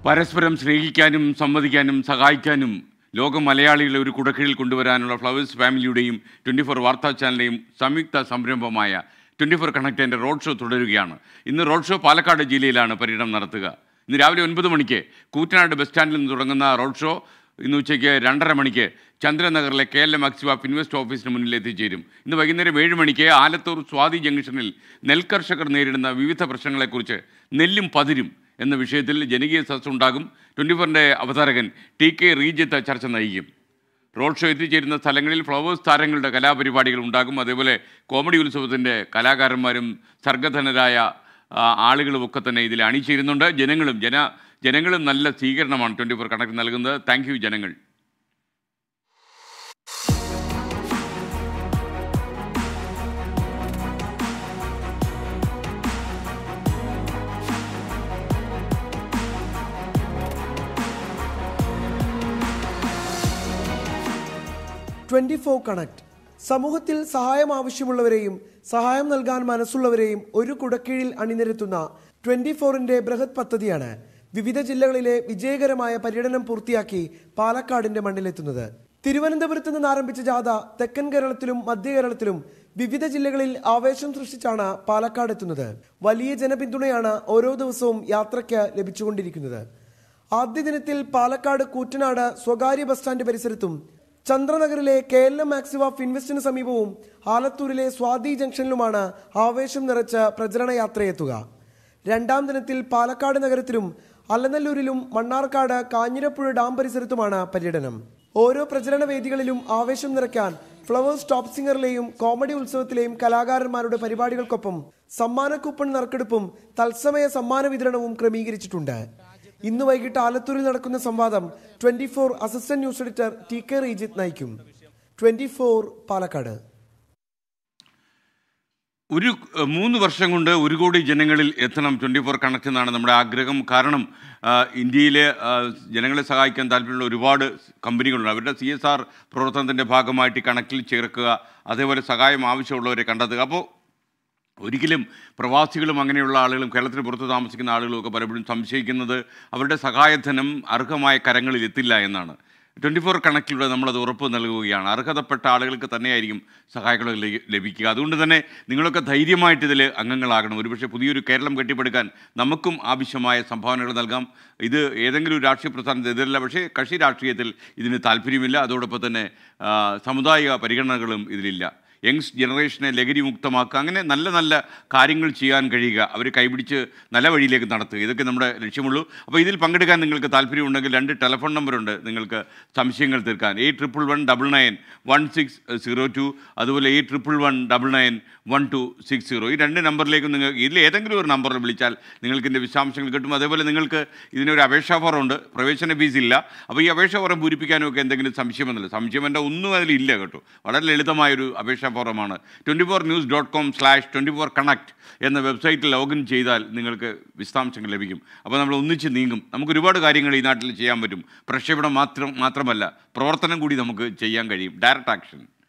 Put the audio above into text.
പരസ്പരം സ്നേഹിക്കാനും സംവദിക്കാനും സഹായിക്കാനും ലോക മലയാളികളെ ഒരു കുടക്കീഴിൽ കൊണ്ടുവരാനുള്ള ഫ്ലവേഴ്സ് ഫാമിലിയുടെയും ട്വൻറ്റി ഫോർ വാർത്താ ചാനലിൻ്റെയും സംയുക്ത സംരംഭമായ ട്വൻറ്റി ഫോർ കണക്റ്റിൻ്റെ റോഡ് ഷോ തുടരുകയാണ് ഇന്ന് റോഡ് ഷോ പാലക്കാട് ജില്ലയിലാണ് പര്യടനം നടത്തുക ഇന്ന് രാവിലെ ഒൻപത് മണിക്ക് കൂറ്റനാട് ബസ് സ്റ്റാൻഡിൽ നിന്ന് തുടങ്ങുന്ന റോഡ് ഷോ ഇന്ന് ഉച്ചയ്ക്ക് രണ്ടര മണിക്ക് ചന്ദ്രനഗറിലെ K L M Axiva invest ഓഫീസിന് മുന്നിൽ എത്തിച്ചേരും ഇന്ന് വൈകുന്നേരം ഏഴ് മണിക്ക് ആലത്തൂർ സ്വാതി ജംഗ്ഷനിൽ നെൽകർഷകർ നേരിടുന്ന വിവിധ പ്രശ്നങ്ങളെക്കുറിച്ച് നെല്ലും പതിരും എന്ന വിഷയത്തിൽ ജനകീയ സദസ് ഉണ്ടാകും ട്വൻറ്റി ഫോറിൻ്റെ അവതാരകൻ ടി കെ റീജിത്ത് ചർച്ച നയിക്കും റോഡ് ഷോ എത്തിച്ചേരുന്ന സ്ഥലങ്ങളിൽ ഫ്ലവേഴ്സ് താരങ്ങളുടെ കലാപരിപാടികൾ ഉണ്ടാകും അതേപോലെ കോമഡി ഉത്സവത്തിൻ്റെ കലാകാരന്മാരും സർഗധനരായ ആ, ആളുകളുമൊക്കെ തന്നെ ഇതിൽ അണിചേരുന്നുണ്ട് ജനങ്ങളും ജന ജനങ്ങളും നല്ല സ്വീകരണമാണ് ട്വൻറ്റി ഫോർ കണക്ട് നൽകുന്നത് താങ്ക് യു ജനങ്ങൾ ട്വന്റി ഫോർ കണക്ട് സമൂഹത്തിൽ സഹായം ആവശ്യമുള്ളവരെയും സഹായം നൽകാൻ മനസ്സുള്ളവരെയും ഒരു കുടക്കീഴിൽ അണിനിരത്തുന്ന ട്വന്റി ഫോറിന്റെ ബൃഹത് പദ്ധതിയാണ് വിവിധ ജില്ലകളിലെ വിജയകരമായ പര്യടനം പൂർത്തിയാക്കി പാലക്കാടിന്റെ മണ്ണിലെത്തുന്നത് തിരുവനന്തപുരത്ത് നിന്ന് ആരംഭിച്ച ജാഥ തെക്കൻ കേരളത്തിലും മധ്യ കേരളത്തിലും വിവിധ ജില്ലകളിൽ ആവേശം സൃഷ്ടിച്ചാണ് പാലക്കാട് എത്തുന്നത് വലിയ ജനപിന്തുണയാണ് ഓരോ ദിവസവും യാത്രയ്ക്ക് ലഭിച്ചുകൊണ്ടിരിക്കുന്നത് ആദ്യ ദിനത്തിൽ പാലക്കാട് കൂറ്റനാട് സ്വകാര്യ ബസ് സ്റ്റാൻഡ് പരിസരത്തും ചന്ദ്രനഗറിലെ കെ എൽ എം മാക്സിവാഫ് ഇൻവെസ്റ്റിന് സമീപവും ആലത്തൂരിലെ സ്വാതി ജംഗ്ഷനിലുമാണ് ആവേശം നിറച്ച പ്രചരണ യാത്രയെത്തുക രണ്ടാം ദിനത്തിൽ പാലക്കാട് നഗരത്തിലും അലനല്ലൂരിലും മണ്ണാർക്കാട് കാഞ്ഞിരപ്പുഴ ഡാം പരിസരത്തുമാണ് പര്യടനം ഓരോ പ്രചരണ വേദികളിലും ആവേശം നിറയ്ക്കാൻ ഫ്ലവേഴ്സ് ടോപ്പ് സിംഗറിലെയും കോമഡി ഉത്സവത്തിലെയും കലാകാരന്മാരുടെ പരിപാടികൾക്കൊപ്പം സമ്മാന കൂപ്പൺ നറുക്കെടുപ്പും തത്സമയ സമ്മാന വിതരണവും ക്രമീകരിച്ചിട്ടുണ്ട് ഇന്ന് വൈകിട്ട് ആലത്തൂരിൽ നടക്കുന്ന സംവാദം twenty four assistant news editor T K Rejith നയിക്കും ട്വന്റി ഫോർ പാലക്കാട് ഒരു ഏഹ്, മൂന്ന് വർഷം കൊണ്ട് ഒരു കോടി ജനങ്ങളിൽ എത്തണം ട്വൻറ്റി ഫോർ കണക്ട് എന്നാണ് നമ്മുടെ ആഗ്രഹം കാരണം ആ, ഇന്ത്യയിലെ ആ, ജനങ്ങളെ സഹായിക്കാൻ താല്പര്യമുള്ള ഒരുപാട് കമ്പനികളുണ്ട് അവരുടെ സി എസ് ആർ പ്രവർത്തനത്തിൻ്റെ ഭാഗമായിട്ട് ഈ കണക്കിൽ ചേർക്കുക അതേപോലെ സഹായം ആവശ്യമുള്ളവരെ കണ്ടെത്തുക അപ്പോൾ ഒരിക്കലും പ്രവാസികളും അങ്ങനെയുള്ള ആളുകളും കേരളത്തിന് പുറത്ത് താമസിക്കുന്ന ആളുകളും ഒക്കെ പലപ്പോഴും സംശയിക്കുന്നത് അവരുടെ സഹായധനം അർഹമായ കരങ്ങളിൽ എത്തില്ല എന്നാണ് ട്വൻറ്റി ഫോർ കണക്കിലൂടെ നമ്മളത് ഉറപ്പ് നൽകുകയാണ് അർഹതപ്പെട്ട ആളുകൾക്ക് തന്നെയായിരിക്കും സഹായങ്ങൾ ലഭി- ലഭിക്കുക അതുകൊണ്ട് തന്നെ നിങ്ങളൊക്കെ ധൈര്യമായിട്ട് ഇതിൽ അംഗങ്ങളാകണം ഒരുപക്ഷെ പുതിയൊരു കേരളം കെട്ടിപ്പടുക്കാൻ നമുക്കും ആവശ്യമായ സംഭാവനകൾ നൽകാം ഇത് ഏതെങ്കിലും ഒരു രാഷ്ട്രീയ പ്രസ്ഥാനത്തിന് എതിരല്ല പക്ഷേ കക്ഷി രാഷ്ട്രീയത്തിൽ ഇതിന് താല്പര്യമില്ല അതോടൊപ്പം തന്നെ ആ, സാമുദായിക പരിഗണനകളും ഇതിലില്ല യങ്സ് ജനറേഷനെ ലഹരി മുക്തമാക്കുക അങ്ങനെ നല്ല നല്ല കാര്യങ്ങൾ ചെയ്യാൻ കഴിയുക അവർ കൈപിടിച്ച് നല്ല വഴിയിലേക്ക് നടത്തുക ഇതൊക്കെ നമ്മുടെ ലക്ഷ്യമുള്ളൂ അപ്പോൾ ഇതിൽ പങ്കെടുക്കാൻ നിങ്ങൾക്ക് താല്പര്യമുണ്ടെങ്കിൽ രണ്ട് ടെലിഫോൺ നമ്പറുണ്ട് നിങ്ങൾക്ക് സംശയങ്ങൾ തീർക്കാൻ eight triple one double nine one six zero two അതുപോലെ eight triple one double nine one two six zero ഈ രണ്ട് നമ്പറിലേക്കും നിങ്ങൾ ഇതിൽ ഏതെങ്കിലും ഒരു നമ്പറിൽ വിളിച്ചാൽ നിങ്ങൾക്ക് ഇതിൻ്റെ വിശദാംശങ്ങൾ കിട്ടും അതേപോലെ നിങ്ങൾക്ക് ഇതിനൊരു അപേക്ഷാ ഫോറം ഉണ്ട് പ്രവേശന ഫീസ് ഇല്ല അപ്പോൾ ഈ അപേക്ഷാ ഫോറം പൂരിപ്പിക്കാനും ഒക്കെ എന്തെങ്കിലും സംശയമെന്നില്ല സംശയം എൻ്റെ ഒന്നും അതിലില്ല കേട്ടോ വളരെ ലളിതമായൊരു അപേക്ഷാ ഫോറമാണ് twenty four news dot com slash twenty four connect എന്ന വെബ്സൈറ്റിൽ ലോഗിൻ ചെയ്താൽ നിങ്ങൾക്ക് വിശദാംശങ്ങൾ ലഭിക്കും അപ്പോൾ നമ്മൾ ഒന്നിച്ച് നീങ്ങും നമുക്ക് ഒരുപാട് കാര്യങ്ങൾ ഈ നാട്ടിൽ ചെയ്യാൻ പറ്റും പ്രക്ഷേപണം മാത്രം മാത്രമല്ല പ്രവർത്തനം കൂടി നമുക്ക് ചെയ്യാൻ കഴിയും ഡയറക്റ്റ് ആക്ഷൻ